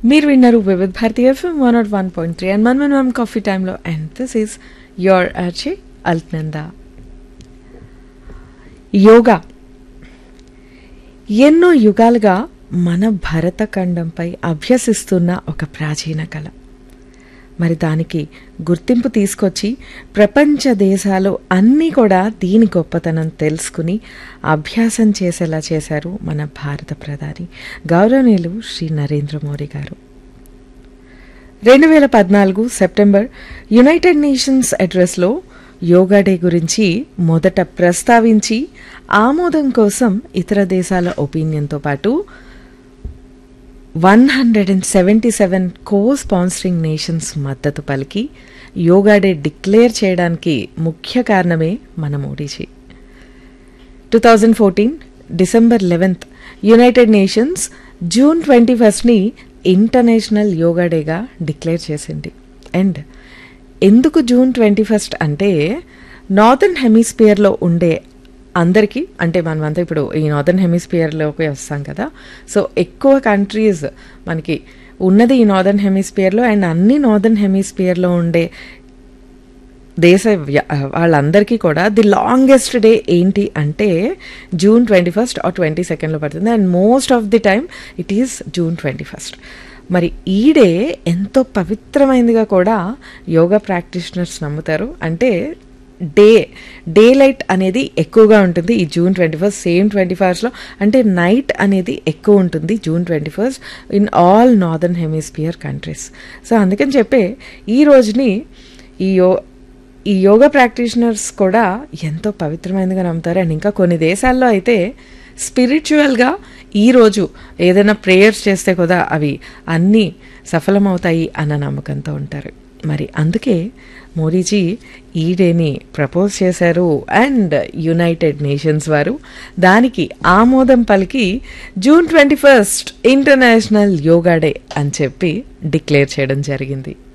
మీరు విన్నారు Vividh Bharati FM one nought one point three and మన మనం కాఫీ టైంలో అండ్ దిస్ ఈస్ యోర్ ఆర్చి అల్ట్నంద యోగా ఎన్నో యుగాలుగా మన భరతఖండంపై అభ్యసిస్తున్న ఒక ప్రాచీన కళ మరి దానికి గుర్తింపు తీసుకొచ్చి ప్రపంచ దేశాలు అన్నీ కూడా దీని గొప్పతనం తెలుసుకుని అభ్యాసం చేసేలా చేశారు మన భారత ప్రధాని గౌరవనీయులు శ్రీ నరేంద్ర మోడీ గారు రెండు వేల పద్నాలుగు సెప్టెంబర్ యునైటెడ్ నేషన్స్ అడ్రస్లో యోగా డే గురించి మొదట ప్రస్తావించి ఆమోదం కోసం ఇతర దేశాల ఒపీనియన్తో పాటు one hundred and seventy seven co sponsoring nations మద్దతు పలికి యోగా డే డిక్లేర్ చేయడానికి ముఖ్య కారణమే మన Modiji two thousand fourteen December eleventh United Nations June twenty ఫస్ట్ని ఇంటర్నేషనల్ యోగా డేగా డిక్లేర్ చేసింది అండ్ ఎందుకు జూన్ ట్వంటీ ఫస్ట్ అంటే నార్దర్న్ హెమిస్పియర్లో ఉండే అందరికీ అంటే మనమంతా ఇప్పుడు ఈ నార్దర్న్ హెమిస్పియర్లోకి వస్తాం కదా సో ఎక్కువ కంట్రీస్ మనకి ఉన్నది ఈ నార్దర్న్ హెమిస్పియర్లో అండ్ అన్ని నార్దర్న్ హెమిస్పియర్లో ఉండే దేశ వ్య- వాళ్ళందరికీ కూడా ది లాంగెస్ట్ డే ఏంటి అంటే June twenty first or twenty సెకండ్లో పడుతుంది and most of the time it is June twenty first మరి ఈ డే ఎంతో పవిత్రమైనదిగా కూడా యోగా ప్రాక్టీషనర్స్ నమ్ముతారు అంటే డే డే లైట్ అనేది ఎక్కువగా ఉంటుంది ఈ June twenty first same twenty ఫస్ట్లో అంటే నైట్ అనేది ఎక్కువ ఉంటుంది June twenty first in all northern hemisphere countries so అందుకని చెప్పే ఈ రోజుని ఈ యో ఈ యోగా ప్రాక్టీషనర్స్ కూడా ఎంతో పవిత్రమైనదిగా నమ్ముతారు అండ్ ఇంకా కొన్ని దేశాల్లో అయితే స్పిరిచువల్గా ఈరోజు ఏదైనా ప్రేయర్స్ చేస్తే కూడా అవి అన్నీ సఫలమవుతాయి అన్న నమ్మకంతో ఉంటారు మరి అందుకే మోడీజీ ఈ డేని ప్రపోజ్ చేశారు అండ్ యునైటెడ్ నేషన్స్ వారు దానికి ఆమోదం పలికి June twenty first international yoga day అని చెప్పి డిక్లేర్ చేయడం జరిగింది